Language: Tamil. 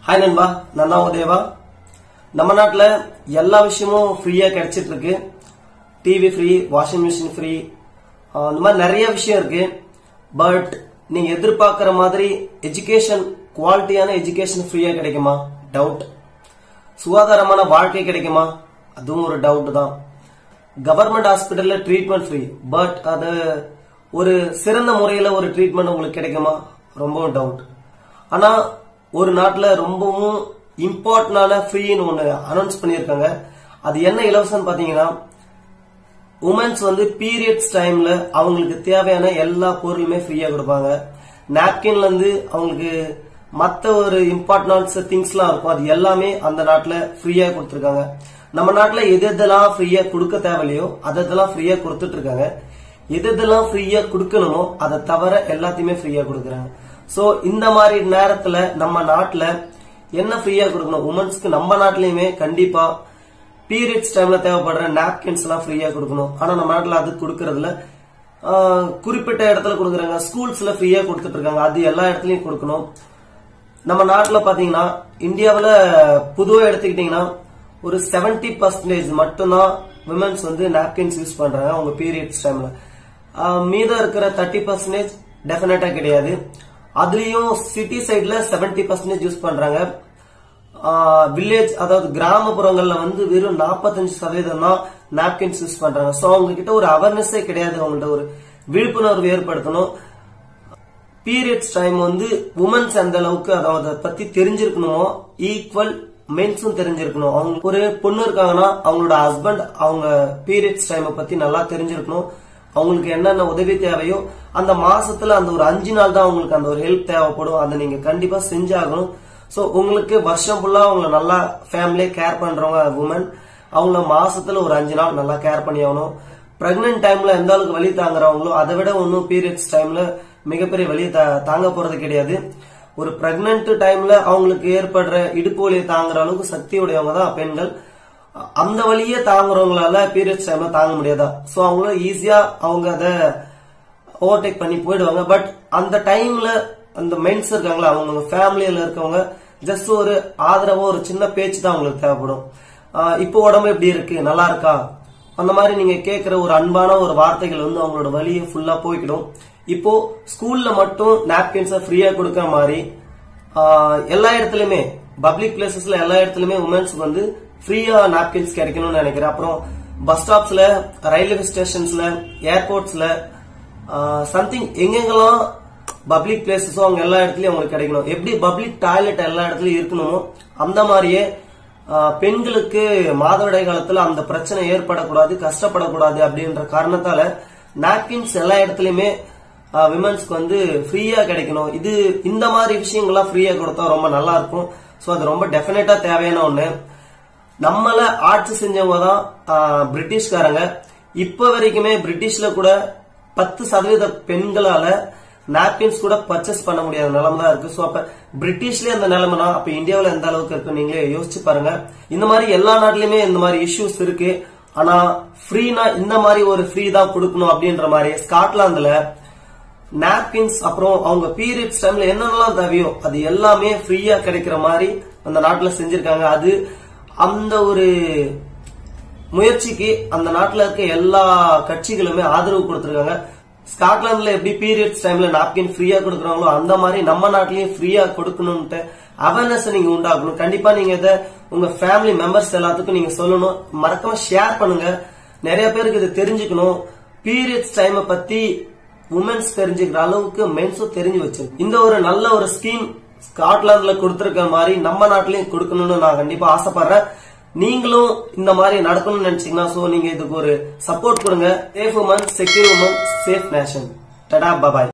ஹாய் நண்பா நான் தான் உதயவா நம்ம நாட்டில் எல்லா விஷயமும் ஃப்ரீயா கிடைச்சிட்டு இருக்கு TV free washing machine free இந்த மாதிரி நிறைய விஷயம் இருக்கு பட் நீங்க எதிர்பார்க்கிற மாதிரி எஜுகேஷன் குவாலிட்டியான எஜுகேஷன் ஃப்ரீயா கிடைக்குமா டவுட் சுகாதாரமான வாழ்க்கை கிடைக்குமா அதுவும் ஒரு டவுட் தான் கவர்மெண்ட் ஹாஸ்பிட்டல்ல ட்ரீட்மெண்ட் ஃப்ரீ பட் அது ஒரு சிறந்த முறையில ஒரு ட்ரீட்மெண்ட் உங்களுக்கு கிடைக்குமா ரொம்பவும் டவுட் ஆனா ஒரு நாட்டுல ரொம்பவும் இம்பார்ட்டன்டான ஃப்ரீன்னு ஒண்ணு அனௌன்ஸ் பண்ணியிருக்காங்க அது என்ன இலவசம்னு பாத்தீங்கன்னா உமன்ஸ் வந்து பீரியட்ஸ் டைம்ல அவங்களுக்கு தேவையான எல்லா பொருளுமே ஃப்ரீயா கொடுப்பாங்க நாப்கின்ல இருந்து அவங்களுக்கு மத்த ஒரு இம்பார்ட்டன்ஸ் திங்ஸ்லாம் இருக்கும் அது எல்லாமே அந்த நாட்டுல ஃப்ரீயா கொடுத்துருக்காங்க நம்ம நாட்டுல எது எதெல்லாம் ஃப்ரீயா கொடுக்க தேவையில்லையோ அதெல்லாம் ஃப்ரீயா கொடுத்துட்டு இருக்காங்க எது எதெல்லாம் ஃப்ரீயா கொடுக்கணுமோ அதை தவிர எல்லாத்தையுமே ஃப்ரீயா கொடுக்குறாங்க சோ இந்த மாதிரி நேரத்துல நம்ம நாட்டுல என்ன ஃப்ரீயா கொடுக்கணும் உமன்ஸ்க்கு நம்ம நாட்டிலயுமே கண்டிப்பா பீரியட்ஸ் டைம்ல தேவைப்படுற நாப்கின்ஸ் எல்லாம் ஃப்ரீயா கொடுக்கணும் ஆனா நம்ம நாட்டுல அது கொடுக்கறதுல ஆஹ், குறிப்பிட்ட இடத்துல கொடுக்குறாங்க ஸ்கூல்ஸ்ல ஃப்ரீயா கொடுத்துட்டு இருக்காங்க அது எல்லா இடத்துலயும் கொடுக்கணும் நம்ம நாட்டுல பாத்தீங்கன்னா இந்தியாவுல பொதுவா எடுத்துக்கிட்டீங்கன்னா ஒரு 70% பர்சன்டேஜ் மட்டும்தான் விமன்ஸ் வந்து நாப்கின்ஸ் யூஸ் பண்றாங்க அவங்க பீரியட்ஸ் டைம்ல மீதம் இருக்கிற தேர்ட்டி பர்சன்டேஜ் டெஃபினட்டா கிடையாது அதுலயும் சிட்டி சைட்ல 70% பர்சன்டேஜ் யூஸ் பண்றாங்க வில்லேஜ் அதாவது கிராமப்புறங்கள்ல வந்து வெறும் 45% சதவீதம் தான் நாப்கின்ஸ் யூஸ் பண்றாங்க சோ அவங்க கிட்ட ஒரு அவேர்னஸே கிடையாது அவங்கள்ட்ட ஒரு விழிப்புணர்வு ஏற்படுத்தணும் பீரியட்ஸ் டைம் வந்து உமன்ஸ் எந்த அளவுக்கு அதாவது அதை பத்தி தெரிஞ்சிருக்கணுமோ ஈக்குவல் மென்ஸும் தெரிஞ்சிருக்கணும் அவங்க ஒரு பொண்ணு இருக்காங்கன்னா அவங்களோட ஹஸ்பண்ட் அவங்க பீரியட்ஸ் டைம் பத்தி நல்லா தெரிஞ்சிருக்கணும் அவங்களுக்கு என்னென்ன உதவி தேவையோ அந்த மாசத்துல அந்த ஒரு அஞ்சு நாள் தான் அவங்களுக்கு அந்த ஒரு ஹெல்ப் தேவைப்படும் அதை நீங்க கண்டிப்பா செஞ்சாகணும் சோ உங்களுக்கு வருஷம் ஃபுல்லா அவங்கள நல்லா ஃபேமிலியே கேர் பண்றவங்க உமன் அவங்கள மாசத்துல ஒரு அஞ்சு நாள் நல்லா கேர் பண்ணி ஆகணும் பிரெக்னன்ட் டைம்ல எந்த அளவுக்கு வலி தாங்குறவங்களோ அதை விட ஒன்னும் பீரியட்ஸ் டைம்ல மிகப்பெரிய வலி தா- தாங்க போறது கிடையாது ஒரு பிரெக்னன்ட் டைம்ல அவங்களுக்கு ஏற்படுற இடுப்பு வலியை தாங்குற அளவுக்கு சக்தி உடையவங்க தான் பெண்கள் அ- அந்த வலியே தாங்குறவங்களால பீரியட்ஸ் டைம்ல தாங்க முடியாதா சோ அவங்கள ஈஸியா அவங்க அதை ஓவர்டேக் பண்ணி போயிடுவாங்க பட் அந்த டைம்ல அந்த மென்ஸ் இருக்காங்களா அவங்க ஃபேமிலியில இருக்கவங்க ஜஸ்ட் ஒரு ஆதரவோ ஒரு சின்ன பேச்சு தான் அவங்களுக்கு தேவைப்படும் ஆஹ் இப்போ உடம்பு எப்படி இருக்கு நல்லா இருக்கா அந்த மாதிரி நீங்க கேட்கிற ஒரு அன்பான ஒரு வார்த்தைகள் வந்து அவங்களோட வலியை ஃபுல்லா போய்க்கிடும் இப்போ ஸ்கூல்ல மட்டும் நாப்கின்ஸை ஃப்ரீயா கொடுக்கற மாதிரி ஆஹ் எல்லா இடத்துலயுமே பப்ளிக் பிளேசஸ்ல எல்லா இடத்துலயுமே உமன்ஸ்க்கு வந்து ஃப்ரீயா நாப்கின்ஸ் கிடைக்கணும்னு நினைக்கிறேன் அப்புறம் பஸ் ஸ்டாப்ஸ்ல ரயில்வே ஸ்டேஷன்ஸ்ல ஏர்போர்ட்ஸ்ல சம்திங் எங்கெங்கெல்லாம் பப்ளிக் பிளேசஸோ அங்க எல்லா இடத்துலயும் அவங்களுக்கு கிடைக்கணும் எப்படி பப்ளிக் டாய்லெட் எல்லா இடத்துலயும் இருக்கணுமோ அந்த மாதிரியே ஆஹ், பெண்களுக்கு மாதவிடாய் காலத்துல அந்த பிரச்சனை ஏற்படக்கூடாது கஷ்டப்படக்கூடாது அப்படின்ற காரணத்தால நாப்கின்ஸ் எல்லா இடத்துலயுமே விமன்ஸ்க்கு வந்து ஃப்ரீயா கிடைக்கணும் இது இந்த மாதிரி விஷயங்கள்லாம் ஃப்ரீயா கொடுத்தா ரொம்ப நல்லா இருக்கும் சோ அது ரொம்ப டெஃபினட்டா தேவையான ஒண்ணு நம்மள ஆட்சி செஞ்சவங்க தான் ஆஹ், பிரிட்டிஷ்காரங்க இப்ப வரைக்குமே பிரிட்டிஷ்ல கூட பத்து சதவீத பெண்களால நாப்கின்ஸ் கூட பர்ச்சேஸ் பண்ண முடியாத நிலைமை தான் இருக்கு சோ அப்ப பிரிட்டிஷ்லயே அந்த நிலைமைனா அப்ப இந்தியாவுல எந்த அளவுக்கு இருக்கு நீங்களே யோசிச்சு பாருங்க இந்த மாதிரி எல்லா நாட்டிலுமே இந்த மாதிரி இஷ்யூஸ் இருக்கு ஆனா ஃப்ரீனா இந்த மாதிரி ஒரு ஃப்ரீ தான் கொடுக்கணும் அப்படின்ற மாதிரி ஸ்காட்லாந்துல நாப்கின்ஸ் அப்புறம் அவங்க பீரியட்ஸ் டைம்ல என்னென்னலாம் தேவையோ அது எல்லாமே ஃப்ரீயா கிடைக்கிற மாதிரி அந்த நாட்டுல செஞ்சிருக்காங்க அது அந்த ஒரு முயற்சிக்கு அந்த நாட்டுல இருக்க எல்லா கட்சிகளுமே ஆதரவு கொடுத்திருக்காங்க ஸ்காட்லாந்துல எப்படி பீரியட்ஸ் டைம்ல நாப்கின் ஃப்ரீயா கொடுக்கறாங்களோ அந்த மாதிரி நம்ம நாட்டிலயும் ஃப்ரீயா கொடுக்கணும்ட்டு அவேர்னஸ் நீங்க உண்டாக்கணும் கண்டிப்பா நீங்க இதை உங்க ஃபேமிலி மெம்பர்ஸ் எல்லாத்துக்கும் நீங்க சொல்லணும் மறக்காம ஷேர் பண்ணுங்க நிறைய பேருக்கு இது தெரிஞ்சுக்கணும் பீரியட்ஸ் டைம் பத்தி உமன்ஸ் தெரிஞ்சுக்கிற அளவுக்கு மென்ஸும் தெரிஞ்சு வச்சு இந்த ஒரு நல்ல ஒரு ஸ்கீம் ஸ்காட்லாந்துல கொடுத்திருக்க மாதிரி நம்ம நாட்டிலயும் கொடுக்கணும்னு நான் கண்டிப்பா ஆசைப்படுறேன் நீங்களும் இந்த மாதிரி நடக்கணும்னு நினைச்சீங்கன்னா சோ நீங்க இதுக்கு ஒரு சப்போர்ட் கொடுங்க safe woman secure woman safe nation டடா பபாய்